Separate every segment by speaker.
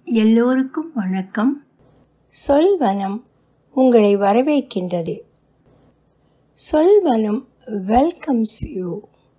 Speaker 1: எல்லோருக்கும் வணக்கம் சொல்வனம் உங்களை வரவேற்கின்றது சொல்வனம் வெல்கம்ஸ் யூ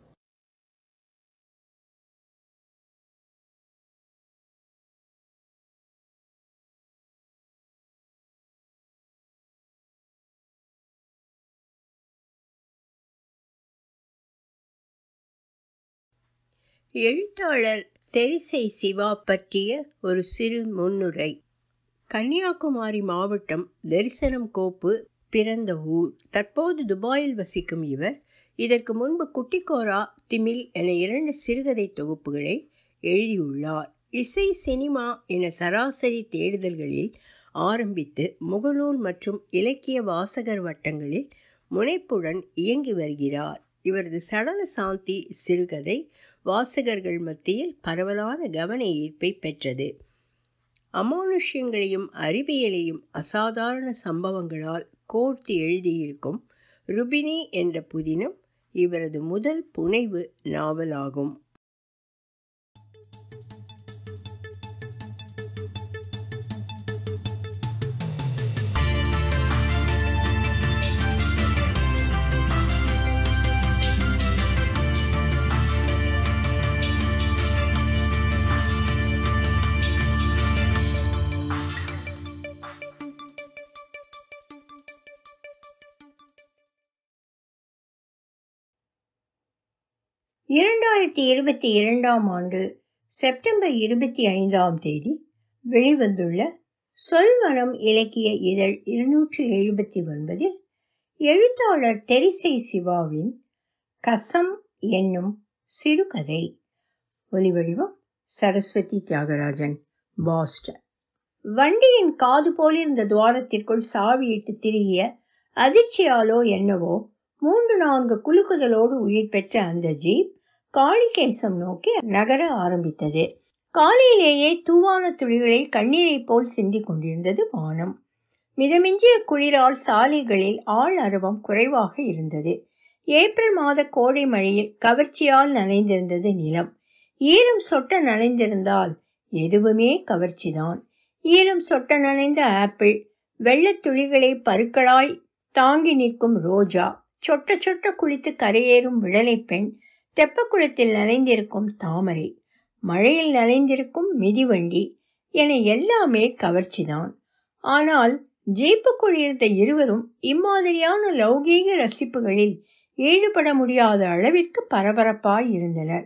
Speaker 1: எழுத்தாளர் தெரிசை சிவா பற்றிய ஒரு சிறு முன்னுரை கன்னியாகுமரி மாவட்டம் தரிசனம் கோப்பு பிறந்த ஊர் தற்போது துபாயில் வசிக்கும் இவர் இதற்கு முன்பு குட்டிக்கோரா திமில் என இரண்டு சிறுகதை தொகுப்புகளை எழுதியுள்ளார் இசை சினிமா என சராசரி தேடுதல்களில் ஆரம்பித்து முகநூல் மற்றும் இலக்கிய வாசகர் வட்டங்களில் முனைப்புடன் இயங்கி வருகிறார் இவரது சடல சாந்தி சிறுகதை வாசகர்கள் மத்தியில் பரவலான கவன ஈர்ப்பை பெற்றது அமானுஷ்யங்களையும் அறிவியலையும் அசாதாரண சம்பவங்களால் கோர்த்து எழுதியிருக்கும் ருபினி என்ற புதினம் இவரது முதல் புனைவு நாவலாகும் இரண்டாயிரத்தி இருபத்தி இரண்டாம் ஆண்டு செப்டம்பர் இருபத்தி ஐந்தாம் தேதி வெளிவந்துள்ள சொல்வனம் இலக்கிய இதழ் இருநூற்றி எழுபத்தி ஒன்பதில் எழுத்தாளர் தெரிசை சிவாவின் கசம் என்னும் சிறுகதை ஒலிவடிவம் சரஸ்வதி தியாகராஜன் பாஸ்டன் வண்டியின் காது போலிருந்த துவாரத்திற்குள் சாவியிட்டு திரிகிய அதிர்ச்சியாலோ என்னவோ மூன்று நான்கு குலுக்குதலோடு உயிர் பெற்ற அந்த ஜீப் காளிகேசம் நோக்கி நகர ஆரம்பித்தது காலையிலேயே தூவான துளிகளை கண்ணீரை போல் சிந்திக் கொண்டிருந்தது வானம் மிதமிஞ்சிய குளிரால் சாலைகளில் ஆள் அரவம் குறைவாக இருந்தது ஏப்ரல் மாத கோடை மழையில் கவர்ச்சியால் நனைந்திருந்தது நிலம் ஈரம் சொட்ட நனைந்திருந்தால் எதுவுமே கவர்ச்சிதான் ஈரம் சொட்ட நனைந்த ஆப்பிள் வெள்ளத் துளிகளை பருக்களாய் தாங்கி நிற்கும் ரோஜா சொட்ட சொட்ட குளித்து கரையேறும் விடலை பெண் தெப்பக்குளத்தில் நனைந்திருக்கும் தாமரை மழையில் நனைந்திருக்கும் மிதிவண்டி என எல்லாமே கவர்ச்சிதான் ஆனால் ஜீப்புக்குள் இருந்த இருவரும் இம்மாதிரியான லௌகீக ரசிப்புகளில் ஈடுபட முடியாத அளவிற்கு பரபரப்பாய் இருந்தனர்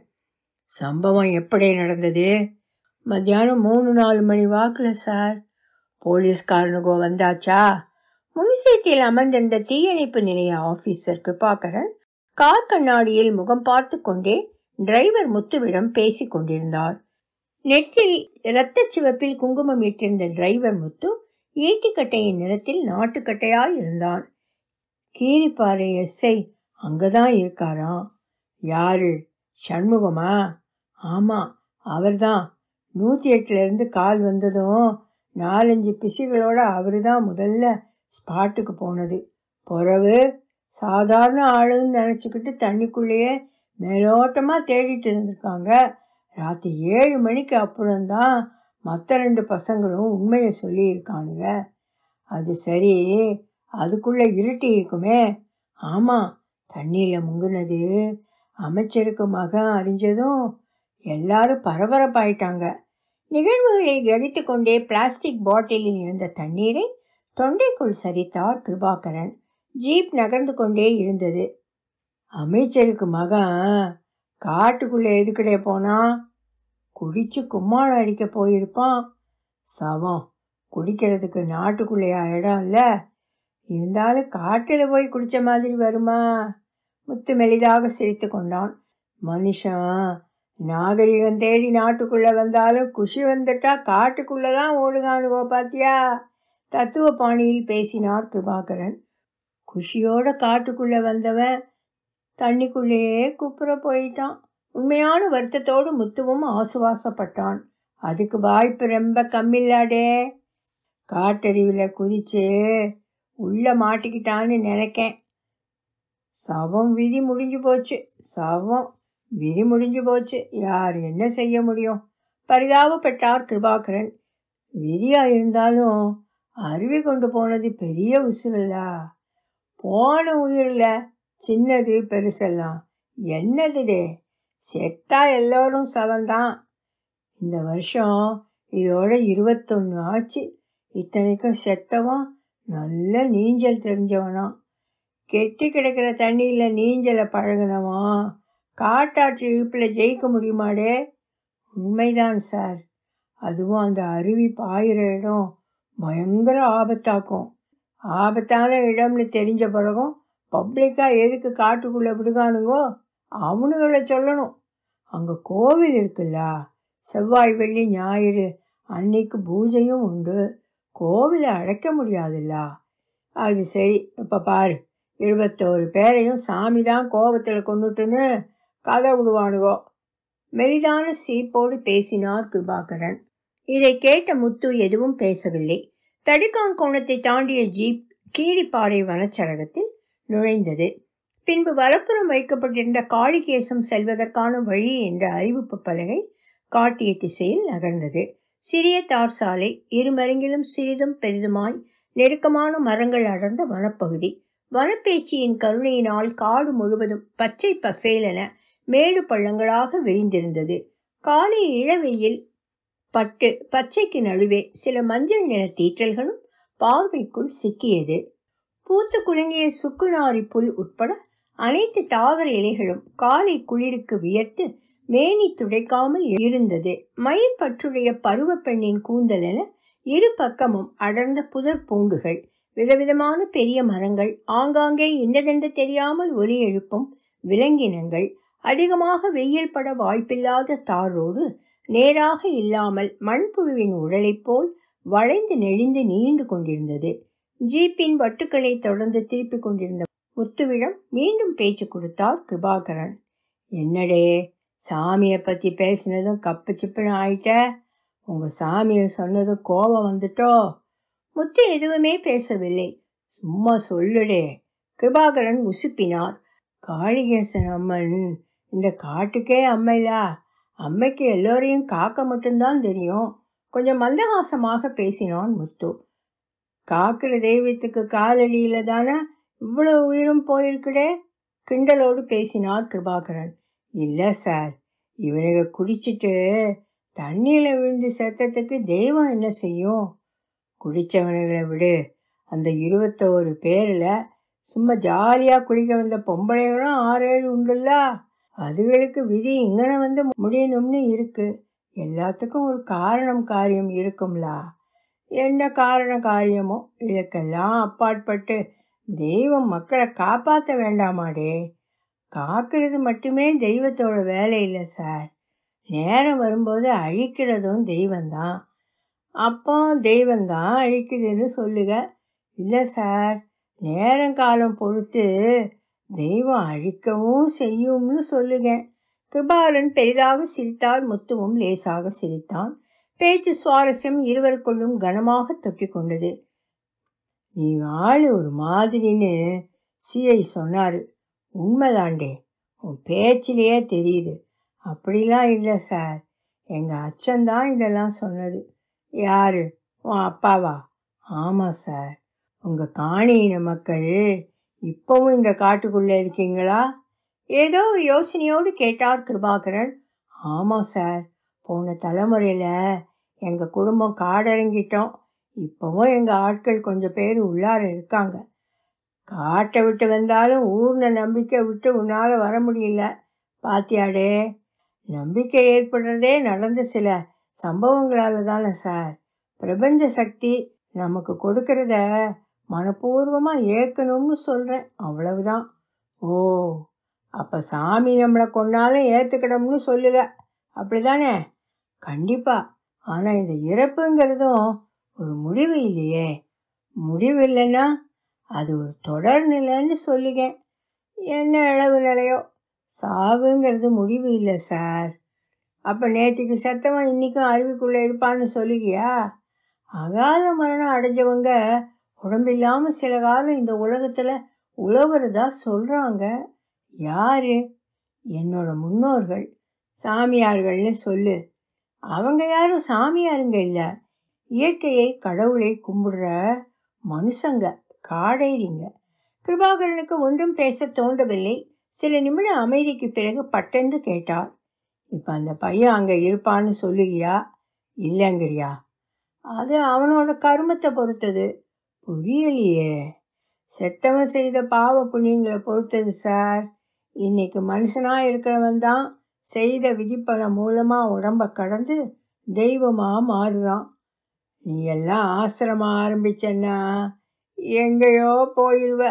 Speaker 1: சம்பவம் எப்படி நடந்தது மத்தியானம் மூணு நாலு மணி வாக்கில் சார் போலீஸ்காரனுகோ வந்தாச்சா முன்சீட்டில் அமர்ந்திருந்த தீயணைப்பு நிலைய ஆபீசர் கிருபாகரன் கார் கண்ணாடியில் முகம் பார்த்து கொண்டே டிரைவர் முத்துவிடம் பேசிக் கொண்டிருந்தார் நெற்றில் இரத்த சிவப்பில் குங்குமம் இட்டிருந்த டிரைவர் முத்து ஈட்டிக்கட்டையின் நிறத்தில் நாட்டுக்கட்டையாய் இருந்தான் கீரிப்பாறை எஸ்ஐ அங்கதான் இருக்காராம் யாரு சண்முகமா ஆமா அவர்தான் நூத்தி எட்டுல இருந்து கால் வந்ததும் நாலஞ்சு பிசிகளோட அவரு தான் முதல்ல ஸ்பாட்டுக்கு போனது பிறகு சாதாரண ஆளுன்னு நினச்சிக்கிட்டு தண்ணிக்குள்ளேயே மேலோட்டமாக தேடிட்டு இருந்திருக்காங்க ராத்திரி ஏழு மணிக்கு அப்புறம்தான் மற்ற ரெண்டு பசங்களும் உண்மையை சொல்லியிருக்கானுங்க அது சரி அதுக்குள்ளே இருட்டி இருக்குமே ஆமாம் தண்ணியில் முங்குனது அமைச்சருக்கு மகன் அறிஞ்சதும் எல்லாரும் பரபரப்பாயிட்டாங்க நிகழ்வுகளை கிரகித்து கொண்டே பிளாஸ்டிக் பாட்டிலில் இருந்த தண்ணீரை தொண்டைக்குள் சரித்தார் கிருபாகரன் ஜீப் நகர்ந்து கொண்டே இருந்தது அமைச்சருக்கு மகன் காட்டுக்குள்ளே எதுக்கடே போனான் குடிச்சு கும்மாளம் அடிக்க போயிருப்பான் சவம் குடிக்கிறதுக்கு நாட்டுக்குள்ளேயா இடம் இல்லை இருந்தாலும் காட்டில் போய் குடித்த மாதிரி வருமா முத்து மெலிதாக சிரித்து கொண்டான் மனுஷன் நாகரிகம் தேடி நாட்டுக்குள்ளே வந்தாலும் குஷி வந்துட்டா காட்டுக்குள்ளே தான் ஓடுகானுவோ பாத்தியா தத்துவ பாணியில் பேசினார் கிருபாகரன் குஷியோட காட்டுக்குள்ளே வந்தவன் தண்ணிக்குள்ளேயே குப்புற போயிட்டான் உண்மையான வருத்தத்தோடு முத்துவும் ஆசுவாசப்பட்டான் அதுக்கு வாய்ப்பு ரொம்ப கம்மில்லாடே காட்டறிவில் குதிச்சு உள்ள மாட்டிக்கிட்டான்னு நினைக்கேன் சவம் விதி முடிஞ்சு போச்சு சவம் விதி முடிஞ்சு போச்சு யார் என்ன செய்ய முடியும் பரிதாபப்பட்டார் கிருபாகரன்
Speaker 2: விதியா இருந்தாலும் அருவி கொண்டு போனது பெரிய உசுரலா போன உயிரில் சின்னது பெருசெல்லாம் என்னதுடே செத்தா எல்லோரும் சவந்தான் இந்த வருஷம் இதோட இருபத்தொன்று ஆச்சு இத்தனைக்கும் செத்தவன் நல்ல நீஞ்சல் தெரிஞ்சவனாம் கெட்டி கிடக்கிற தண்ணியில் நீஞ்சலை பழகினவன் காட்டாற்று இழுப்பில் ஜெயிக்க முடியுமாடே உண்மைதான் சார் அதுவும் அந்த அருவி பாயிற இடம் பயங்கர ஆபத்தாக்கும் ஆபத்தான இடம்னு தெரிஞ்ச பிறகும் பப்ளிக்காக எதுக்கு காட்டுக்குள்ளே விடுகானுங்கோ அவனுங்களை சொல்லணும் அங்கே கோவில் இருக்குல்ல செவ்வாய் வெள்ளி ஞாயிறு அன்னைக்கு பூஜையும் உண்டு கோவிலை அழைக்க முடியாதுல்ல அது சரி இப்போ பாரு இருபத்தோரு பேரையும் சாமி தான் கோபத்தில் கொண்டுட்டுன்னு கதை விடுவானுகோ மெலிதான சீப்போடு பேசினார் கிருபாகரன்
Speaker 1: இதை கேட்ட முத்து எதுவும் பேசவில்லை தடுக்கான் கோணத்தை தாண்டிய ஜீப் கீரிப்பாறை வனச்சரகத்தில் நுழைந்தது பின்பு வலப்புறம் வைக்கப்பட்டிருந்த காளிகேசம் செல்வதற்கான வழி என்ற அறிவிப்பு பலகை காட்டிய திசையில் நகர்ந்தது சிறிய தார் சாலை இருமருங்கிலும் சிறிதும் பெரிதுமாய் நெருக்கமான மரங்கள் அடர்ந்த வனப்பகுதி வனப்பேச்சியின் கருணையினால் காடு முழுவதும் பச்சை பசேலென மேடு பள்ளங்களாக விரிந்திருந்தது காலை இளவெயில் பட்டு பச்சைக்கு நடுவே சில மஞ்சள் நிற தீற்றல்களும் பார்வைக்குள் சிக்கியது பூத்து குலுங்கிய சுக்குநாரி புல் உட்பட அனைத்து தாவர இலைகளும் காலை குளிருக்கு வியர்த்து மேனி துடைக்காமல் இருந்தது மயில் பற்றுடைய பருவ பெண்ணின் கூந்தல் என இரு பக்கமும் அடர்ந்த புதர் பூண்டுகள் விதவிதமான பெரிய மரங்கள் ஆங்காங்கே இன்னதென்று தெரியாமல் ஒலி எழுப்பும் விலங்கினங்கள் அதிகமாக வெயில் பட வாய்ப்பில்லாத தார் ரோடு நேராக இல்லாமல் மண்புழுவின் உடலைப் போல் வளைந்து நெளிந்து நீண்டு கொண்டிருந்தது ஜீப்பின் வட்டுக்களை தொடர்ந்து திருப்பிக் கொண்டிருந்த முத்துவிடம் மீண்டும் பேச்சு கொடுத்தார் கிருபாகரன்
Speaker 2: என்னடே சாமியை பற்றி பேசினதும் கப்பு சிப்புன்னு ஆயிட்ட உங்கள் சாமியை சொன்னதும் கோபம் வந்துட்டோ
Speaker 1: முத்து எதுவுமே பேசவில்லை
Speaker 2: சும்மா சொல்லுடே
Speaker 1: கிருபாகரன் உசுப்பினார்
Speaker 2: காளிகேசன் அம்மன் இந்த காட்டுக்கே அம்மைலா அம்மைக்கு எல்லோரையும் காக்க மட்டும்தான் தெரியும்
Speaker 1: கொஞ்சம் மந்தகாசமாக பேசினான் முத்து
Speaker 2: காக்கிற தெய்வத்துக்கு காலடியில தானே இவ்வளோ உயிரும் போயிருக்குடே
Speaker 1: கிண்டலோடு பேசினார் கிருபாகரன்
Speaker 2: இல்லை சார் இவனுங்க குடிச்சிட்டு தண்ணியில் விழுந்து செத்தத்துக்கு தெய்வம் என்ன செய்யும் குடித்தவனுங்களை விடு அந்த இருபத்தோரு பேரில் சும்மா ஜாலியாக குளிக்க வந்த பொம்பளைகளும் ஆறு ஏழு உண்டுல்ல அதுகளுக்கு விதி இங்கன வந்து முடியணும்னு இருக்கு எல்லாத்துக்கும் ஒரு காரணம் காரியம் இருக்கும்லா என்ன காரண காரியமோ இதுக்கெல்லாம் அப்பாற்பட்டு தெய்வம் மக்களை காப்பாற்ற வேண்டாமாடே காக்கிறது மட்டுமே தெய்வத்தோட வேலை இல்லை சார் நேரம் வரும்போது அழிக்கிறதும் தெய்வந்தான் அப்போ தெய்வந்தான் அழிக்குதுன்னு சொல்லுங்க இல்லை சார் நேரங்காலம் பொறுத்து தெய்வம் அழிக்கவும் செய்யும்னு சொல்லுங்க
Speaker 1: கிருபாலன் பெரிதாக சிரித்தால் முத்துவும் லேசாக சிரித்தான் பேச்சு சுவாரஸ்யம் இருவருக்குள்ளும் கனமாக தொற்றி கொண்டது
Speaker 2: நீ ஆள் ஒரு மாதிரின்னு சிஐ சொன்னார் உண்மைதாண்டே உன் பேச்சிலேயே தெரியுது அப்படிலாம் இல்லை சார் எங்கள் அச்சன்தான் இதெல்லாம் சொன்னது யார் உன் அப்பாவா ஆமாம் சார் உங்கள் காணியின மக்கள் இப்போவும் இந்த காட்டுக்குள்ளே இருக்கீங்களா
Speaker 1: ஏதோ யோசனையோடு கேட்டார் கிருபாகரன்
Speaker 2: ஆமாம் சார் போன தலைமுறையில் எங்கள் குடும்பம் காடரங்கிட்டோம் இப்போவும் எங்கள் ஆட்கள் கொஞ்சம் பேர் உள்ளார இருக்காங்க காட்டை விட்டு வந்தாலும் ஊர்ன நம்பிக்கை விட்டு உன்னால் வர முடியல பாத்தியாடே நம்பிக்கை ஏற்படுறதே நடந்த சில சம்பவங்களால் தானே சார் பிரபஞ்ச சக்தி நமக்கு கொடுக்கறத மனப்பூர்வமாக ஏற்கணும்னு சொல்கிறேன் அவ்வளவுதான் ஓ அப்போ சாமி நம்மளை கொண்டாலும் ஏற்றுக்கிடம்னு சொல்லுக அப்படிதானே கண்டிப்பாக ஆனால் இந்த இறப்புங்கிறதும் ஒரு முடிவு இல்லையே முடிவு இல்லைன்னா அது ஒரு தொடர் நிலைன்னு சொல்லுங்க என்ன அளவு நிலையோ சாவுங்கிறது முடிவு இல்லை சார் அப்போ நேற்றுக்கு செத்தவன் இன்றைக்கும் அருவிக்குள்ளே இருப்பான்னு சொல்லுகியா அகால மரணம் அடைஞ்சவங்க உடம்பில்லாமல் சில காலம் இந்த உலகத்தில் உழவுறதா சொல்கிறாங்க யார் என்னோட முன்னோர்கள் சாமியார்கள்னு சொல்லு அவங்க யாரும் சாமியாருங்க இல்லை இயற்கையை கடவுளை கும்பிடுற மனுஷங்க காடேரிங்க கிருபாகரனுக்கு ஒன்றும் பேச தோன்றவில்லை சில நிமிட அமைதிக்கு பிறகு பட்டென்று கேட்டார் இப்போ அந்த பையன் அங்கே இருப்பான்னு சொல்லுகியா இல்லைங்கிறியா அது அவனோட கருமத்தை பொறுத்தது புரியலையே செத்தவன் செய்த பாவ புண்ணியங்களை பொறுத்தது சார் இன்னைக்கு மனுஷனா இருக்கிறவன் தான் செய்த விதிப்பலன் மூலமா உடம்ப கடந்து தெய்வமா மாறுறான் நீ எல்லாம் ஆசிரமம் ஆரம்பிச்சன்னா எங்கேயோ போயிருவ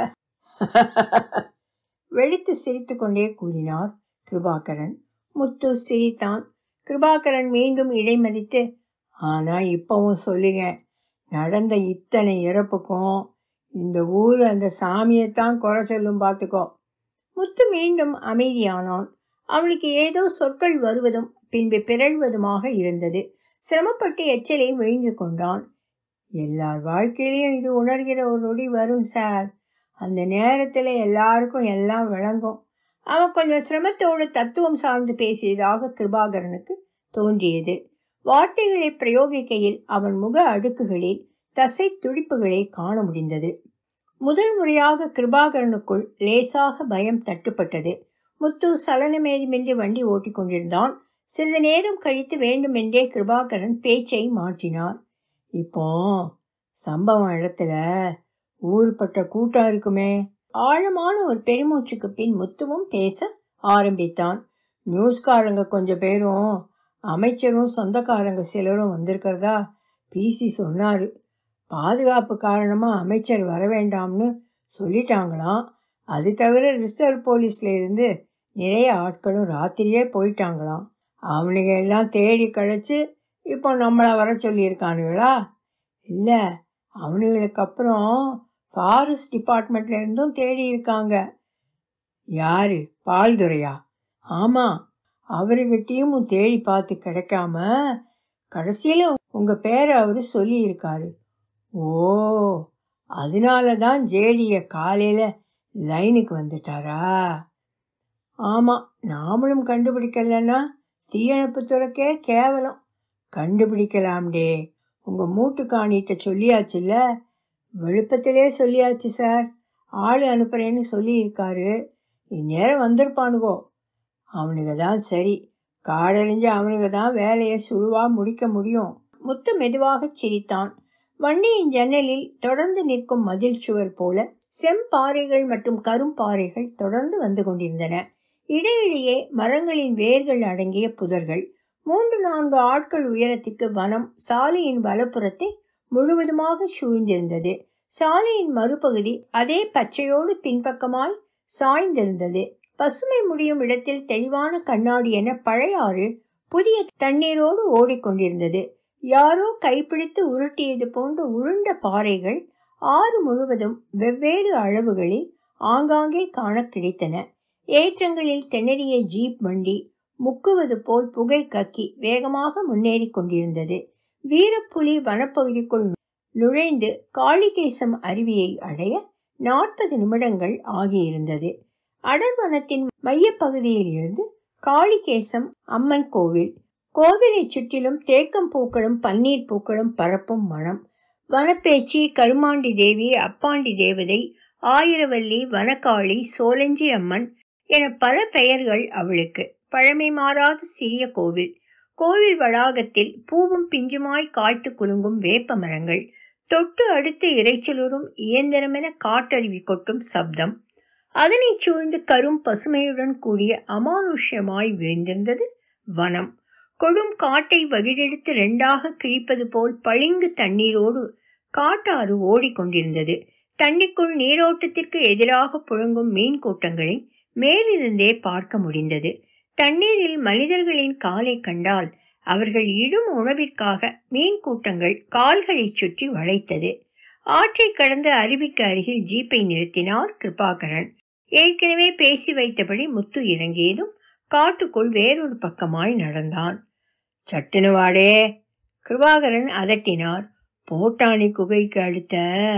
Speaker 2: வெடித்து சிரித்து கொண்டே கூறினார் கிருபாகரன் முத்து சிரித்தான் கிருபாகரன் மீண்டும் இடைமறித்து ஆனா இப்பவும் சொல்லுங்க நடந்த இத்தனை இறப்புக்கும் இந்த ஊர் அந்த சாமியைத்தான் குறை சொல்லும் பார்த்துக்கோ முத்து மீண்டும் அமைதியானான் அவனுக்கு ஏதோ சொற்கள் வருவதும் பின்பு பிறழ்வதுமாக இருந்தது சிரமப்பட்டு எச்சலை விழுங்கி கொண்டான் எல்லார் வாழ்க்கையிலையும் இது உணர்கிற ஒரு நொடி வரும் சார் அந்த நேரத்தில் எல்லாருக்கும் எல்லாம் விளங்கும் அவன் கொஞ்சம் சிரமத்தோடு தத்துவம் சார்ந்து பேசியதாக கிருபாகரனுக்கு தோன்றியது வார்த்தைகளை பிரயோகிக்கையில் அவன் முக அடுக்குகளில் தசை துடிப்புகளை காண முடிந்தது முதல் முறையாக கிருபாகரனுக்குள் லேசாக பயம் தட்டுப்பட்டது முத்து சலனமேதுமின்றி வண்டி ஓட்டிக் கொண்டிருந்தான் சிறிது நேரம் கழித்து வேண்டுமென்றே கிருபாகரன் பேச்சை மாற்றினார் இப்போ சம்பவம் இடத்துல ஊருப்பட்ட கூட்டம் இருக்குமே ஆழமான ஒரு பெருமூச்சுக்கு பின் முத்துவும் பேச ஆரம்பித்தான் நியூஸ்காரங்க கொஞ்சம் பேரும் அமைச்சரும் சொந்தக்காரங்க சிலரும் வந்திருக்கிறதா பிசி சொன்னாரு பாதுகாப்பு காரணமாக அமைச்சர் வர வேண்டாம்னு சொல்லிட்டாங்களாம் அது தவிர ரிசர்வ் போலீஸ்ல இருந்து நிறைய ஆட்களும் ராத்திரியே போயிட்டாங்களாம் அவனுங்க எல்லாம் தேடி கழிச்சு இப்போ நம்மளை வர சொல்லியிருக்கானுங்களா இல்லை அவனுங்களுக்கு அப்புறம் ஃபாரஸ்ட் டிபார்ட்மெண்ட்ல இருந்தும் தேடி இருக்காங்க யாரு பால்துறையா ஆமாம் அவர்கிட்டயும் தேடி பார்த்து கிடைக்காம கடைசியில் உங்கள் பேரை அவர் சொல்லியிருக்காரு ஓ அதனால தான் ஜேடிய காலையில் லைனுக்கு வந்துட்டாரா ஆமாம் நாமளும் கண்டுபிடிக்கலன்னா தீயணைப்பு துறைக்கே கேவலம் கண்டுபிடிக்கலாம்டே உங்கள் மூட்டு காணிட்ட சொல்லியாச்சுல்ல விழுப்பத்திலே சொல்லியாச்சு சார் ஆள் அனுப்புகிறேன்னு சொல்லியிருக்காரு இந்நேரம் வந்திருப்பானுகோ அவனுங்க தான் சரி காடறிஞ்சு அவனுங்க தான் வேலையை சுழுவாக முடிக்க முடியும் முத்து மெதுவாக சிரித்தான் வண்டியின் ஜன்னலில் தொடர்ந்து நிற்கும் மதில் சுவர் போல செம்பாறைகள் மற்றும் கரும்பாறைகள் தொடர்ந்து வந்து கொண்டிருந்தன இடையிடையே மரங்களின் வேர்கள் அடங்கிய புதர்கள் மூன்று நான்கு ஆட்கள் உயரத்துக்கு வனம் சாலையின் வலப்புறத்தை முழுவதுமாக சூழ்ந்திருந்தது சாலையின் மறுபகுதி அதே பச்சையோடு பின்பக்கமாய் சாய்ந்திருந்தது பசுமை முடியும் இடத்தில் தெளிவான கண்ணாடி என பழையாறு புதிய தண்ணீரோடு ஓடிக்கொண்டிருந்தது யாரோ கைப்பிடித்து உருட்டியது போன்ற உருண்ட பாறைகள் ஆறு முழுவதும் வெவ்வேறு அளவுகளில் ஆங்காங்கே காண கிடைத்தன ஏற்றங்களில் திணறிய ஜீப் வண்டி முக்குவது போல் புகை கக்கி வேகமாக முன்னேறி கொண்டிருந்தது வீரப்புலி வனப்பகுதிக்குள் நுழைந்து காளிகேசம் அருவியை அடைய நாற்பது நிமிடங்கள் ஆகியிருந்தது அடர்வனத்தின் மையப்பகுதியில் இருந்து காளிகேசம் அம்மன் கோவில் கோவிலை சுற்றிலும் தேக்கம் பூக்களும் பன்னீர் பூக்களும் பரப்பும் மனம் வனப்பேச்சி கருமாண்டி தேவி அப்பாண்டி தேவதை ஆயிரவல்லி வனக்காளி சோலஞ்சி அம்மன் என பல பெயர்கள் அவளுக்கு பழமை மாறாத சிறிய கோவில் கோவில் வளாகத்தில் பூவும் பிஞ்சுமாய் காய்த்து குலுங்கும் வேப்ப மரங்கள் தொட்டு அடுத்து இறைச்சலுறும் இயந்திரமென காட்டருவி கொட்டும் சப்தம் அதனைச் சூழ்ந்து கரும் பசுமையுடன் கூடிய அமானுஷ்யமாய் விரிந்திருந்தது வனம் கொடும் காட்டை வகிடெடுத்து ரெண்டாக கிழிப்பது போல் பளிங்கு தண்ணீரோடு காட்டாறு ஓடிக்கொண்டிருந்தது தண்ணிக்குள் நீரோட்டத்திற்கு எதிராக புழங்கும் மீன் கூட்டங்களை மேலிருந்தே பார்க்க முடிந்தது தண்ணீரில் மனிதர்களின் காலை கண்டால் அவர்கள் இடும் உணவிற்காக மீன் கூட்டங்கள் கால்களை சுற்றி வளைத்தது ஆற்றை கடந்த அருவிக்கு அருகில் ஜீப்பை நிறுத்தினார் கிருபாகரன் ஏற்கனவே பேசி வைத்தபடி முத்து இறங்கியதும் காட்டுக்குள் வேறொரு பக்கமாய் நடந்தான் சட்டுனு வாடே கிருபாகரன் அதட்டினார் போட்டாணி குகைக்கு அடுத்த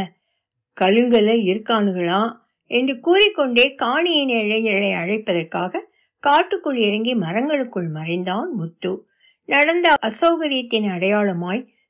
Speaker 2: கலுங்கல இருக்கானுகளாம் என்று கூறிக்கொண்டே காணியின் இளைஞர்களை அழைப்பதற்காக காட்டுக்குள் இறங்கி மரங்களுக்குள் மறைந்தான் முத்து நடந்த அசௌகரியத்தின் அடையாளமாய்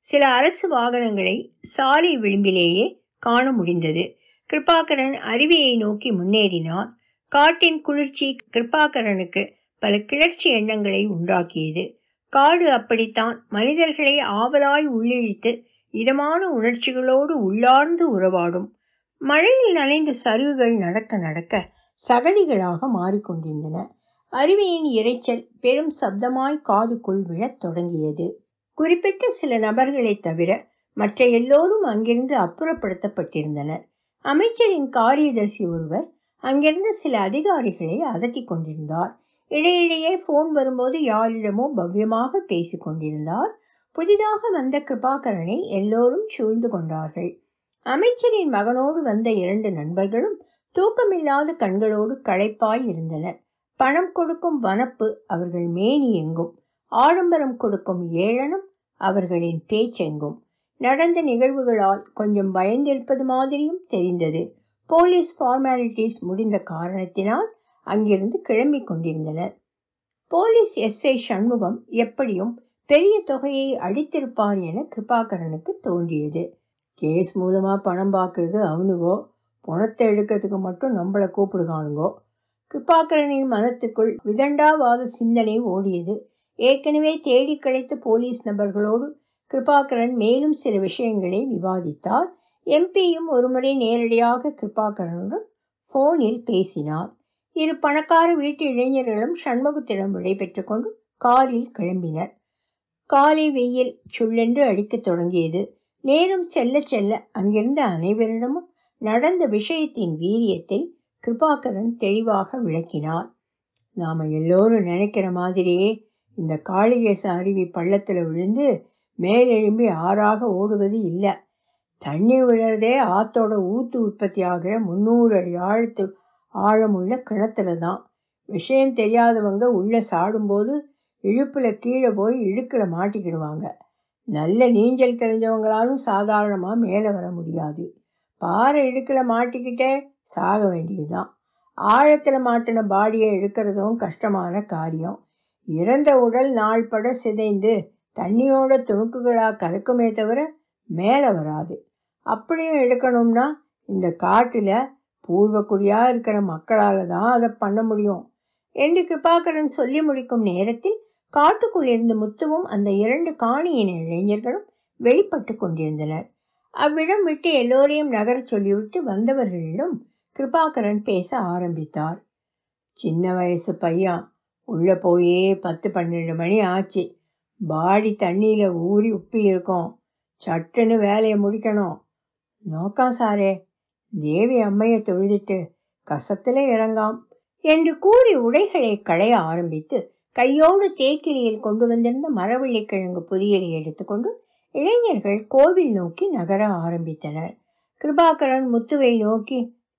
Speaker 2: சில அரசு வாகனங்களை சாலை விளிம்பிலேயே காண முடிந்தது கிருபாகரன் அருவியை நோக்கி முன்னேறினார் காட்டின் குளிர்ச்சி கிருபாகரனுக்கு பல கிளர்ச்சி எண்ணங்களை உண்டாக்கியது காடு அப்படித்தான் மனிதர்களை ஆவலாய் உள்ளிழித்து இதமான உணர்ச்சிகளோடு உள்ளார்ந்து உறவாடும் மழையில் நனைந்த சருகுகள் நடக்க நடக்க சகதிகளாக மாறிக்கொண்டிருந்தன அருவியின் இரைச்சல் பெரும் சப்தமாய் காதுக்குள் விழத் தொடங்கியது குறிப்பிட்ட சில நபர்களை தவிர மற்ற எல்லோரும் அங்கிருந்து அப்புறப்படுத்தப்பட்டிருந்தனர் அமைச்சரின் காரியதர்சி ஒருவர் அங்கிருந்த சில அதிகாரிகளை அதட்டிக் கொண்டிருந்தார் இடையிடையே போன் வரும்போது யாரிடமோ பவ்யமாக பேசிக் கொண்டிருந்தார் புதிதாக வந்த கிருபாகரனை எல்லோரும் சூழ்ந்து கொண்டார்கள் அமைச்சரின் மகனோடு வந்த இரண்டு நண்பர்களும் தூக்கமில்லாத கண்களோடு களைப்பாய் இருந்தனர் பணம் கொடுக்கும் வனப்பு அவர்கள் மேனி எங்கும் ஆடம்பரம் கொடுக்கும் ஏளனம் அவர்களின் பேச்செங்கும் நடந்த நிகழ்வுகளால் கொஞ்சம் பயந்திருப்பது மாதிரியும் தெரிந்தது போலீஸ் ஃபார்மாலிட்டிஸ் முடிந்த காரணத்தினால் அங்கிருந்து கிளம்பிக் கொண்டிருந்தனர் போலீஸ் எஸ்ஐ சண்முகம் எப்படியும் பெரிய தொகையை அடித்திருப்பார் என கிருபாகரனுக்கு தோன்றியது கேஸ் மூலமாக பணம் பார்க்கறது அவனுகோ பணத்தை எடுக்கிறதுக்கு மட்டும் நம்மளை கூப்பிடுகானுங்கோ கிருபாகரனின் மனத்துக்குள் விதண்டாவாத சிந்தனை ஓடியது ஏற்கனவே தேடி கிடைத்த போலீஸ் நபர்களோடு கிருபாகரன் மேலும் சில விஷயங்களை விவாதித்தார் எம்பியும் ஒருமுறை நேரடியாக கிருபாகரனுடன் போனில் பேசினார் இரு பணக்கார வீட்டு இளைஞர்களும் சண்முகத்திடம் விடைபெற்று கொண்டு காரில் கிளம்பினர் காலை வெயில் சுள்ளென்று அடிக்கத் தொடங்கியது நேரம் செல்ல செல்ல அங்கிருந்த அனைவரிடமும் நடந்த விஷயத்தின் வீரியத்தை கிருபாகரன் தெளிவாக விளக்கினார் நாம் எல்லோரும் நினைக்கிற மாதிரியே இந்த காளிகேச அருவி பள்ளத்தில் விழுந்து மேலெழும்பி ஆறாக ஓடுவது இல்லை தண்ணி விழுறதே ஆத்தோட ஊத்து உற்பத்தி ஆகிற முந்நூறு அடி ஆழத்து ஆழமுள்ள கிணத்துல தான் விஷயம் தெரியாதவங்க உள்ளே சாடும்போது இழுப்பில் கீழே போய் இழுக்கில் மாட்டிக்கிடுவாங்க நல்ல நீஞ்சல் தெரிஞ்சவங்களாலும் சாதாரணமாக மேலே வர முடியாது பாறை இடுக்கில் மாட்டிக்கிட்டே சாக வேண்டியதுதான் ஆழத்தில் மாட்டின பாடியை எடுக்கிறதும் கஷ்டமான காரியம் இறந்த உடல் நாள்பட சிதைந்து தண்ணியோட துணுக்குகளாக கலக்குமே தவிர மேலே வராது அப்படியும் எடுக்கணும்னா இந்த காட்டில் பூர்வக்குடியாக இருக்கிற மக்களால் தான் அதை பண்ண முடியும் என்று கிருபாகரன் சொல்லி முடிக்கும் நேரத்தில் காட்டுக்குள் இருந்த முத்துவும் அந்த இரண்டு காணியின் இளைஞர்களும் வெளிப்பட்டு கொண்டிருந்தனர் அவ்விடம் விட்டு எல்லோரையும் நகரச் சொல்லிவிட்டு வந்தவர்களிடம் கிருபாகரன் பேச ஆரம்பித்தார் சின்ன வயசு பையன் உள்ளே போயே பத்து பன்னெண்டு மணி ஆச்சு பாடி தண்ணியில் ஊறி உப்பி இருக்கும் சட்டுன்னு வேலையை முடிக்கணும் நோக்கம் சாரே தேவி அம்மையை தொழுதிட்டு கசத்தில் இறங்காம் என்று கூறி உடைகளை களைய ஆரம்பித்து கையோடு தேக்கிலியில் கொண்டு வந்திருந்த மரவள்ளிக்கிழங்கு பொதியலை எடுத்துக்கொண்டு இளைஞர்கள் கோவில் நோக்கி நகர ஆரம்பித்தனர் கிருபாகரன் முத்துவை நோக்கி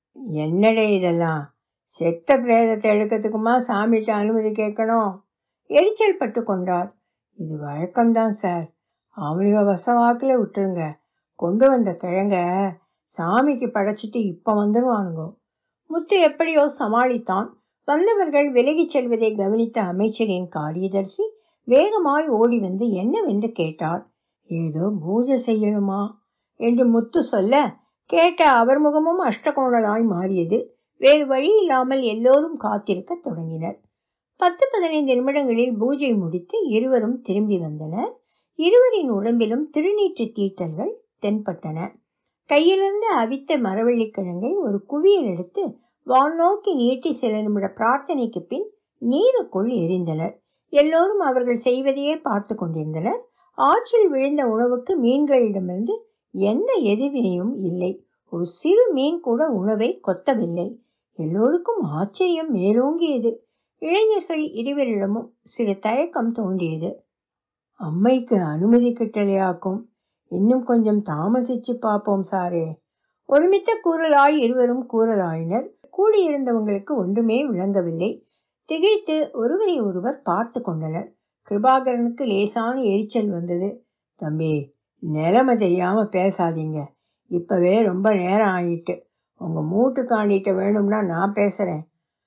Speaker 2: என்னடே இதெல்லாம் செத்த பிரேதத்தை எடுக்கிறதுக்குமா சாமிகிட்ட அனுமதி கேட்கணும் எரிச்சல் பட்டு கொண்டார் இது வழக்கம்தான் சார் அவனுக வசவாக்கில் விட்டுருங்க கொண்டு வந்த கிழங்க சாமிக்கு படைச்சிட்டு இப்போ வந்துடுவானுங்கோ முத்து எப்படியோ சமாளித்தான் வந்தவர்கள் விலகிச் செல்வதை கவனித்த அமைச்சரின் காரியதர்சி வேகமாய் ஓடி வந்து என்னவென்று கேட்டார் ஏதோ பூஜை செய்யணுமா என்று முத்து சொல்ல கேட்ட அவர் முகமும் அஷ்டகோணலாய் மாறியது வேறு வழி இல்லாமல் எல்லோரும் காத்திருக்க தொடங்கினர் பத்து பதினைந்து நிமிடங்களில் பூஜை முடித்து இருவரும் திரும்பி வந்தனர் இருவரின் உடம்பிலும் திருநீற்று தீட்டல்கள் தென்பட்டன கையிலிருந்து அவித்த மரவள்ளிக்கிழங்கை ஒரு குவியல் எடுத்து வான் நோக்கி நீட்டி சில நிமிட பிரார்த்தனைக்கு பின் நீருக்குள் எரிந்தனர் எல்லோரும் அவர்கள் செய்வதையே பார்த்து கொண்டிருந்தனர் ஆற்றில் விழுந்த உணவுக்கு மீன்களிடமிருந்து எந்த எதிர்வினையும் இல்லை ஒரு சிறு மீன் கூட உணவை கொத்தவில்லை எல்லோருக்கும் ஆச்சரியம் மேலோங்கியது இளைஞர்கள் இருவரிடமும் சிறு தயக்கம் தோன்றியது அம்மைக்கு அனுமதி கிட்டலையாக்கும் இன்னும் கொஞ்சம் தாமசிச்சு பார்ப்போம் சாரே ஒருமித்த கூறலாய் இருவரும் கூறலாயினர் கூடியிருந்தவங்களுக்கு ஒன்றுமே விளங்கவில்லை திகைத்து ஒருவரை ஒருவர் பார்த்து கொண்டனர் கிருபாகரனுக்கு லேசான எரிச்சல் வந்தது தம்பி நிலைமை தெரியாம பேசாதீங்க இப்பவே ரொம்ப நேரம் ஆயிட்டு உங்க மூட்டு காண்டிட்ட வேணும்னா நான் பேசுறேன்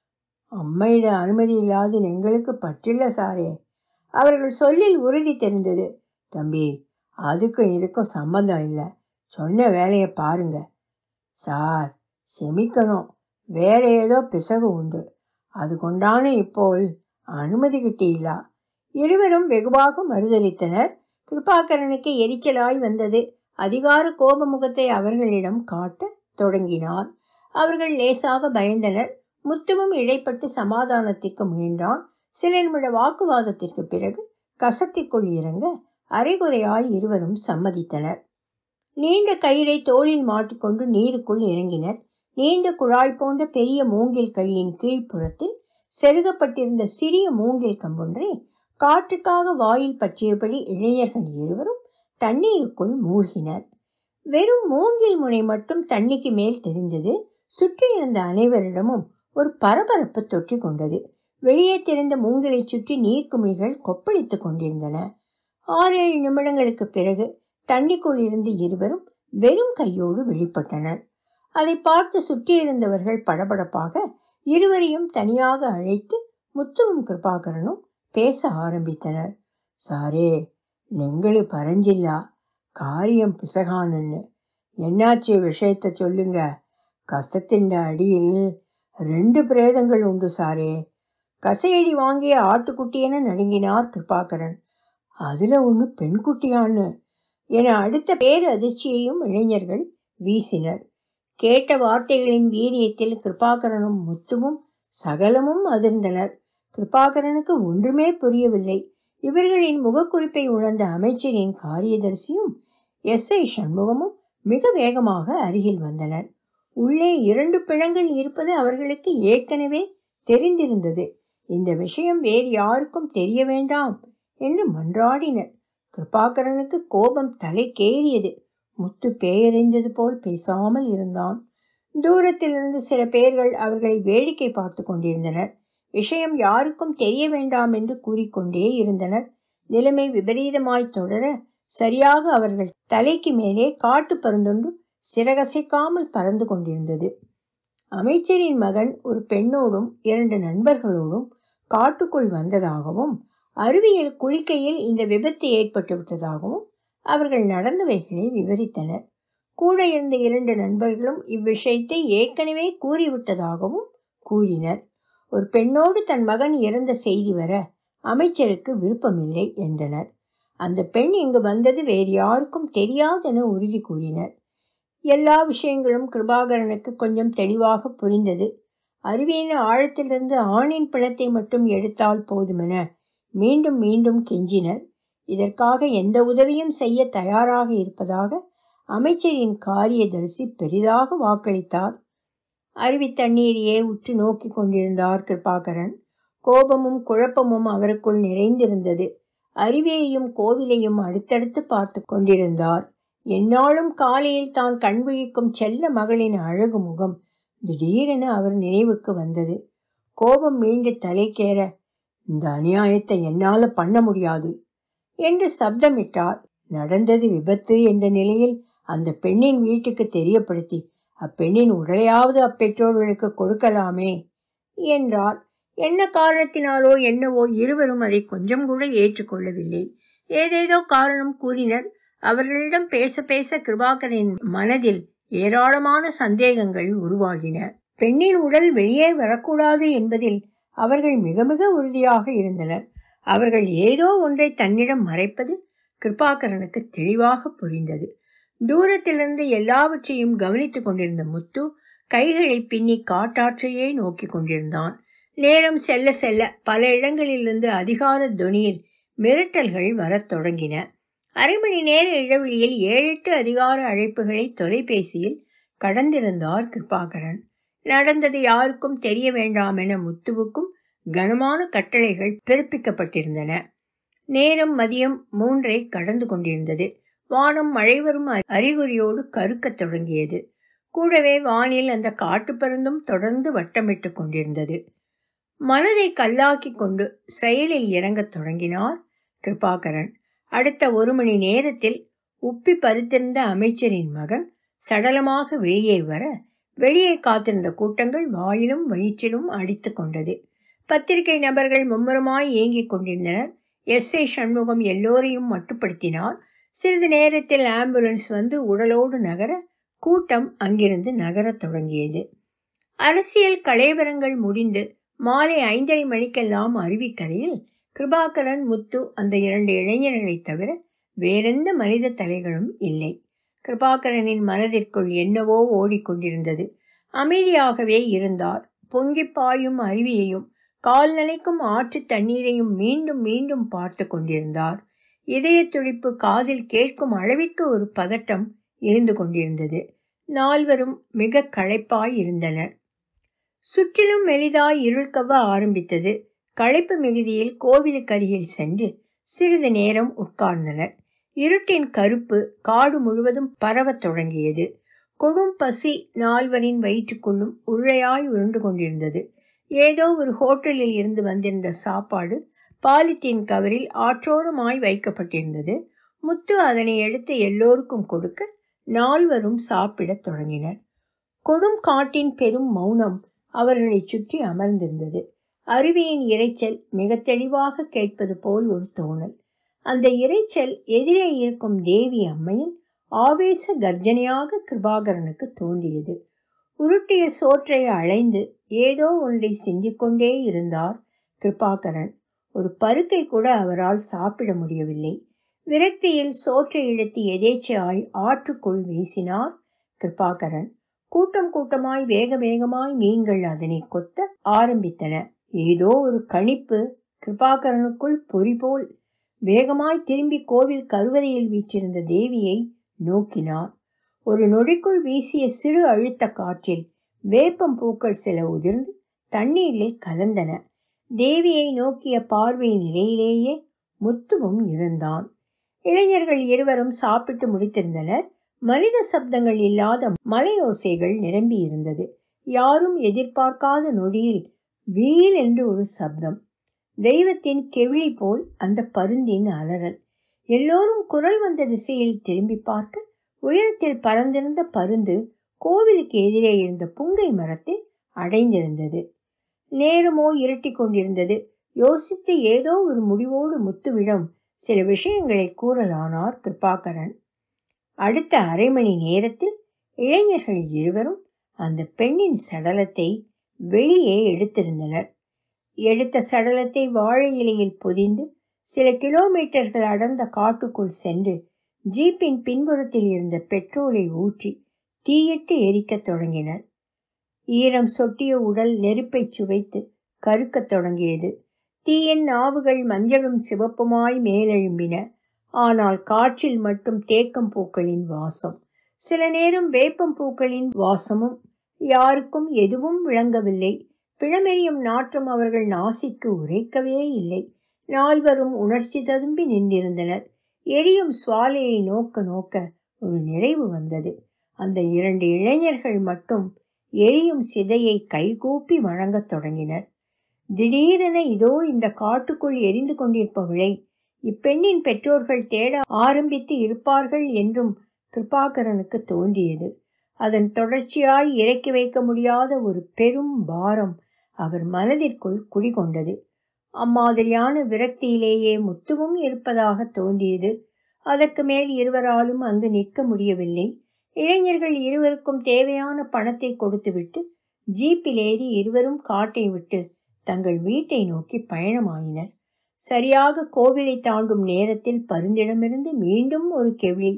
Speaker 2: அம்மையிட அனுமதி இல்லாது எங்களுக்கு பற்றில்ல சாரே அவர்கள் சொல்லில் உறுதி தெரிந்தது தம்பி அதுக்கும் இதுக்கும் சம்மந்தம் இல்லை சொன்ன வேலையை பாருங்க சார் செமிக்கணும் வேற ஏதோ பிசகு உண்டு அது கொண்டான இப்போல் அனுமதி கிட்டியில்லா இருவரும் வெகுவாக மறுதளித்தனர் கிருபாகரனுக்கு எரிச்சலாய் வந்தது அதிகார கோபமுகத்தை அவர்களிடம் காட்டத் தொடங்கினார் அவர்கள் லேசாக பயந்தனர் முத்துவும் இடைப்பட்டு சமாதானத்திற்கு முயன்றான் சில நிமிட வாக்குவாதத்திற்கு பிறகு கசத்திற்குள் இறங்க அரைகுறையாய் இருவரும் சம்மதித்தனர் நீண்ட கயிறை தோளில் மாட்டிக்கொண்டு நீருக்குள் இறங்கினர் நீண்ட குழாய் போன்ற பெரிய மூங்கில் கழியின் கீழ்ப்புறத்தில் செருகப்பட்டிருந்த சிறிய மூங்கில் கம்பொன்றை காற்றுக்காக வாயில் பற்றியபடி இளைஞர்கள் இருவரும் தண்ணீருக்குள் மூழ்கினர் வெறும் மூங்கில் முனை மட்டும் தண்ணிக்கு மேல் தெரிந்தது சுற்றி இருந்த அனைவரிடமும் ஒரு பரபரப்பு தொற்றிக் கொண்டது வெளியே தெரிந்த மூங்கிலை சுற்றி நீர்க்குமிழிகள் கொப்பளித்துக் கொண்டிருந்தன ஆறு ஏழு நிமிடங்களுக்கு பிறகு தண்ணிக்குள் இருந்து இருவரும் வெறும் கையோடு வெளிப்பட்டனர் அதை பார்த்து சுற்றியிருந்தவர்கள் படபடப்பாக இருவரையும் தனியாக அழைத்து முத்துவும் கிருபாகரனும் பேச ஆரம்பித்தனர் சாரே நெங்களு பரஞ்சில்லா காரியம் பிசகானுன்னு என்னாச்சு விஷயத்த சொல்லுங்க கசத்தின் அடியில் ரெண்டு பிரேதங்கள் உண்டு சாரே கசையடி வாங்கிய ஆட்டுக்குட்டியென நடுங்கினார் கிருபாகரன் அதுல ஒன்று பெண்குட்டியான்னு என அடுத்த பேர் அதிர்ச்சியையும் இளைஞர்கள் வீசினர் கேட்ட வார்த்தைகளின் வீரியத்தில் கிருபாகரனும் முத்துவும் சகலமும் அதிர்ந்தனர் கிருபாகரனுக்கு ஒன்றுமே புரியவில்லை இவர்களின் முகக்குறிப்பை உணர்ந்த அமைச்சரின் காரியதரிசியும் எஸ் ஐ சண்முகமும் மிக வேகமாக அருகில் வந்தனர் உள்ளே இரண்டு பிணங்கள் இருப்பது அவர்களுக்கு ஏற்கனவே தெரிந்திருந்தது இந்த விஷயம் வேறு யாருக்கும் தெரிய வேண்டாம் என்று மன்றாடினர் கிருபாகரனுக்கு கோபம் தலைக்கேறியது முத்து பேயறிந்தது போல் பேசாமல் இருந்தான் தூரத்திலிருந்து சில பேர்கள் அவர்களை வேடிக்கை பார்த்து கொண்டிருந்தனர் விஷயம் யாருக்கும் தெரிய வேண்டாம் என்று கூறிக்கொண்டே இருந்தனர் நிலைமை விபரீதமாய் தொடர சரியாக அவர்கள் தலைக்கு மேலே காட்டு பருந்தொன்று சிறகசைக்காமல் பறந்து கொண்டிருந்தது அமைச்சரின் மகன் ஒரு பெண்ணோடும் இரண்டு நண்பர்களோடும் காட்டுக்குள் வந்ததாகவும் அருவியில் குளிக்கையில் இந்த விபத்து ஏற்பட்டு விட்டதாகவும் அவர்கள் நடந்தவைகளை விவரித்தனர் கூட இருந்த இரண்டு நண்பர்களும் இவ்விஷயத்தை ஏற்கனவே கூறிவிட்டதாகவும் கூறினர் ஒரு பெண்ணோடு தன் மகன் இறந்த செய்தி வர அமைச்சருக்கு விருப்பமில்லை என்றனர் அந்த பெண் இங்கு வந்தது வேறு யாருக்கும் தெரியாதென உறுதி கூறினர் எல்லா விஷயங்களும் கிருபாகரனுக்கு கொஞ்சம் தெளிவாக புரிந்தது அருவியின் ஆழத்திலிருந்து ஆணின் பிணத்தை மட்டும் எடுத்தால் போதுமென மீண்டும் மீண்டும் கெஞ்சினர் இதற்காக எந்த உதவியும் செய்ய தயாராக இருப்பதாக அமைச்சரின் காரியதரிசி பெரிதாக வாக்களித்தார் அருவி தண்ணீரையே உற்று நோக்கி கொண்டிருந்தார் கிருபாகரன் கோபமும் குழப்பமும் அவருக்குள் நிறைந்திருந்தது அருவியையும் கோவிலையும் அடுத்தடுத்து பார்த்து கொண்டிருந்தார் எந்நாளும் காலையில் தான் கண்விழிக்கும் செல்ல மகளின் அழகு முகம் திடீரென அவர் நினைவுக்கு வந்தது கோபம் மீண்டு தலைக்கேற இந்த அநியாயத்தை என்னால பண்ண முடியாது என்று சப்தமிட்டார் நடந்தது விபத்து என்ற நிலையில் அந்த பெண்ணின் வீட்டுக்கு தெரியப்படுத்தி அப்பெண்ணின் உடலையாவது அப்பெற்றோர்களுக்கு கொடுக்கலாமே என்றார் என்ன காரணத்தினாலோ என்னவோ இருவரும் அதை கொஞ்சம் கூட ஏற்றுக்கொள்ளவில்லை ஏதேதோ காரணம் கூறினர் அவர்களிடம் பேச பேச கிருபாகரின் மனதில் ஏராளமான சந்தேகங்கள் உருவாகின பெண்ணின் உடல் வெளியே வரக்கூடாது என்பதில் அவர்கள் மிக மிக உறுதியாக இருந்தனர் அவர்கள் ஏதோ ஒன்றை தன்னிடம் மறைப்பது கிருபாகரனுக்கு தெளிவாக புரிந்தது தூரத்திலிருந்து எல்லாவற்றையும் கவனித்துக் கொண்டிருந்த முத்து கைகளை பின்னி காட்டாற்றையே நோக்கி கொண்டிருந்தான் நேரம் செல்ல செல்ல பல இடங்களிலிருந்து அதிகார துணியில் மிரட்டல்கள் வரத் தொடங்கின அரை மணி நேர இடைவெளியில் ஏழெட்டு அதிகார அழைப்புகளை தொலைபேசியில் கடந்திருந்தார் கிருபாகரன் நடந்தது யாருக்கும் தெரிய வேண்டாம் என முத்துவுக்கும் கனமான கட்டளைகள் பிறப்பிக்கப்பட்டிருந்தன நேரம் மதியம் மூன்றை கடந்து கொண்டிருந்தது வானம் மழை வரும் அறிகுறியோடு கருக்கத் தொடங்கியது கூடவே வானில் அந்த காட்டுப்பருந்தும் தொடர்ந்து வட்டமிட்டு கொண்டிருந்தது மனதை கல்லாக்கி கொண்டு செயலில் இறங்கத் தொடங்கினார் கிருபாகரன் அடுத்த ஒரு மணி நேரத்தில் உப்பி பருத்திருந்த அமைச்சரின் மகன் சடலமாக வெளியே வர வெளியே காத்திருந்த கூட்டங்கள் வாயிலும் வயிற்றிலும் அடித்து கொண்டது பத்திரிகை நபர்கள் மும்முரமாய் இயங்கிக் கொண்டிருந்தனர் எஸ் ஐ சண்முகம் எல்லோரையும் மட்டுப்படுத்தினார் சிறிது நேரத்தில் ஆம்புலன்ஸ் வந்து உடலோடு நகர கூட்டம் அங்கிருந்து நகரத் தொடங்கியது அரசியல் கலைவரங்கள் முடிந்து மாலை ஐந்தரை மணிக்கெல்லாம் அறிவிக்கரையில் கிருபாகரன் முத்து அந்த இரண்டு இளைஞர்களைத் தவிர வேறெந்த மனித தலைகளும் இல்லை கிருபாகரனின் மனதிற்குள் என்னவோ ஓடிக்கொண்டிருந்தது அமைதியாகவே இருந்தார் பொங்கி பாயும் அருவியையும் கால் நனைக்கும் ஆற்று தண்ணீரையும் மீண்டும் மீண்டும் பார்த்து கொண்டிருந்தார் இதய துடிப்பு காதில் கேட்கும் அளவிற்கு ஒரு பதட்டம் இருந்து கொண்டிருந்தது நால்வரும் மிக களைப்பாய் இருந்தனர் சுற்றிலும் மெலிதாய் இருள் கவ்வ ஆரம்பித்தது களைப்பு மிகுதியில் கோவிலுக்கு அருகில் சென்று சிறிது நேரம் உட்கார்ந்தனர் இருட்டின் கருப்பு காடு முழுவதும் பரவத் தொடங்கியது கொடும் பசி நால்வரின் வயிற்றுக்குள்ளும் உருளையாய் உருண்டு கொண்டிருந்தது ஏதோ ஒரு ஹோட்டலில் இருந்து வந்திருந்த சாப்பாடு பாலித்தீன் கவரில் ஆற்றோரமாய் வைக்கப்பட்டிருந்தது முத்து அதனை எடுத்து எல்லோருக்கும் கொடுக்க நால்வரும் சாப்பிடத் தொடங்கினர் கொடும் காட்டின் பெரும் மௌனம் அவர்களை சுற்றி அமர்ந்திருந்தது அருவியின் இரைச்சல் மிக தெளிவாக கேட்பது போல் ஒரு தோணல் அந்த இரைச்சல் எதிரே இருக்கும் தேவி அம்மையின் ஆவேச கர்ஜனையாக கிருபாகரனுக்கு தோன்றியது உருட்டிய சோற்றை அலைந்து ஏதோ ஒன்றை சிந்திக்கொண்டே இருந்தார் கிருபாகரன் ஒரு பருக்கை கூட அவரால் சாப்பிட முடியவில்லை விரக்தியில் சோற்றை இழுத்து எதேச்சையாய் ஆற்றுக்குள் வீசினார் கிருபாகரன் கூட்டம் கூட்டமாய் வேக வேகமாய் மீன்கள் அதனை கொத்த ஆரம்பித்தன ஏதோ ஒரு கணிப்பு கிருபாகரனுக்குள் பொறி போல் வேகமாய் திரும்பி கோவில் கருவறையில் வீற்றிருந்த தேவியை நோக்கினார் ஒரு நொடிக்குள் வீசிய சிறு அழுத்த காற்றில் வேப்பம் பூக்கள் சில உதிர்ந்து தண்ணீரில் கலந்தன தேவியை நோக்கிய பார்வை நிலையிலேயே முத்துவும் இருந்தான் இளைஞர்கள் இருவரும் சாப்பிட்டு முடித்திருந்தனர் மனித சப்தங்கள் இல்லாத மலையோசைகள் நிரம்பி இருந்தது யாரும் எதிர்பார்க்காத நொடியில் வீல் என்று ஒரு சப்தம் தெய்வத்தின் கெவிழி போல் அந்த பருந்தின் அலறல் எல்லோரும் குரல் வந்த திசையில் திரும்பி பார்க்க உயரத்தில் பறந்திருந்த பருந்து கோவிலுக்கு எதிரே இருந்த புங்கை மரத்தில் அடைந்திருந்தது நேரமோ இருட்டி கொண்டிருந்தது யோசித்து ஏதோ ஒரு முடிவோடு முத்துவிடம் சில விஷயங்களை கூறலானார் கிருபாகரன் அடுத்த அரை மணி நேரத்தில் இளைஞர்கள் இருவரும் அந்த பெண்ணின் சடலத்தை வெளியே எடுத்திருந்தனர் எடுத்த சடலத்தை வாழை இலையில் பொதிந்து சில கிலோமீட்டர்கள் அடர்ந்த காட்டுக்குள் சென்று ஜீப்பின் பின்புறத்தில் இருந்த பெட்ரோலை ஊற்றி தீயிட்டு எரிக்கத் தொடங்கினர் ஈரம் சொட்டிய உடல் நெருப்பை சுவைத்து கருக்கத் தொடங்கியது தீயின் நாவுகள் மஞ்சளும் சிவப்புமாய் மேலெழும்பின ஆனால் காற்றில் மட்டும் தேக்கம் பூக்களின் வாசம் சில நேரம் வேப்பம் பூக்களின் வாசமும் யாருக்கும் எதுவும் விளங்கவில்லை பிழமெறியும் நாற்றம் அவர்கள் நாசிக்கு உரைக்கவே இல்லை நால்வரும் உணர்ச்சி ததும்பி நின்றிருந்தனர் எரியும் சுவாலையை நோக்க நோக்க ஒரு நிறைவு வந்தது அந்த இரண்டு இளைஞர்கள் மட்டும் எரியும் சிதையை கைகூப்பி வழங்கத் தொடங்கினர் திடீரென இதோ இந்த காட்டுக்குள் எரிந்து கொண்டிருப்பவளை இப்பெண்ணின் பெற்றோர்கள் தேட ஆரம்பித்து இருப்பார்கள் என்றும் கிருபாகரனுக்கு தோன்றியது அதன் தொடர்ச்சியாய் இறக்கி வைக்க முடியாத ஒரு பெரும் பாரம் அவர் மனதிற்குள் குடிகொண்டது அம்மாதிரியான விரக்தியிலேயே முத்துவும் இருப்பதாக தோன்றியது அதற்கு மேல் இருவராலும் அங்கு நிற்க முடியவில்லை இளைஞர்கள் இருவருக்கும் தேவையான பணத்தை கொடுத்துவிட்டு ஜீப்பில் ஏறி இருவரும் காட்டை விட்டு தங்கள் வீட்டை நோக்கி பயணமாயினர் சரியாக கோவிலை தாண்டும் நேரத்தில் பருந்திடமிருந்து மீண்டும் ஒரு கெவிழி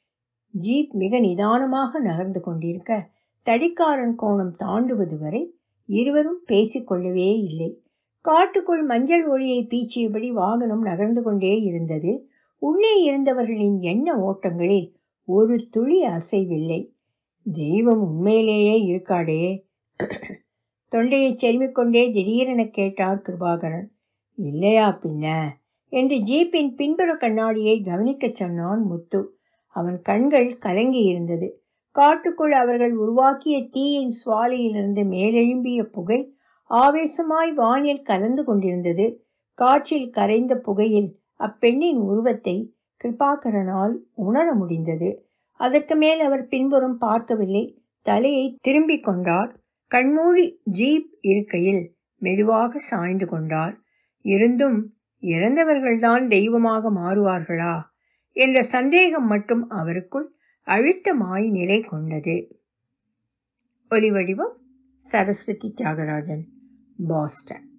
Speaker 2: ஜீப் மிக நிதானமாக நகர்ந்து கொண்டிருக்க தடிக்காரன் கோணம் தாண்டுவது வரை இருவரும் பேசிக்கொள்ளவே இல்லை காட்டுக்குள் மஞ்சள் ஒளியை பீச்சியபடி வாகனம் நகர்ந்து கொண்டே இருந்தது உள்ளே இருந்தவர்களின் எண்ண ஓட்டங்களில் ஒரு துளி அசைவில்லை தெய்வம் உண்மையிலேயே இருக்காடே தொண்டையை செருமிக்கொண்டே திடீரென கேட்டார் கிருபாகரன் இல்லையா பின்ன என்று ஜீப்பின் பின்புற கண்ணாடியை கவனிக்கச் சொன்னான் முத்து அவன் கண்கள் கலங்கி இருந்தது காட்டுக்குள் அவர்கள் உருவாக்கிய தீயின் சுவாலையிலிருந்து மேலெழும்பிய புகை ஆவேசமாய் வானில் கலந்து கொண்டிருந்தது காற்றில் கரைந்த புகையில் அப்பெண்ணின் உருவத்தை கிருபாகரனால் உணர முடிந்தது அதற்கு மேல் அவர் பின்புறம் பார்க்கவில்லை தலையை திரும்பிக் கொண்டார் கண்மூடி ஜீப் இருக்கையில் மெதுவாக சாய்ந்து கொண்டார் இருந்தும் இறந்தவர்கள்தான் தெய்வமாக மாறுவார்களா என்ற சந்தேகம் மட்டும் அவருக்குள் அழுத்தமாய் நிலை கொண்டது ஒலிவடிவம் சரஸ்வதி தியாகராஜன் பாஸ்டன்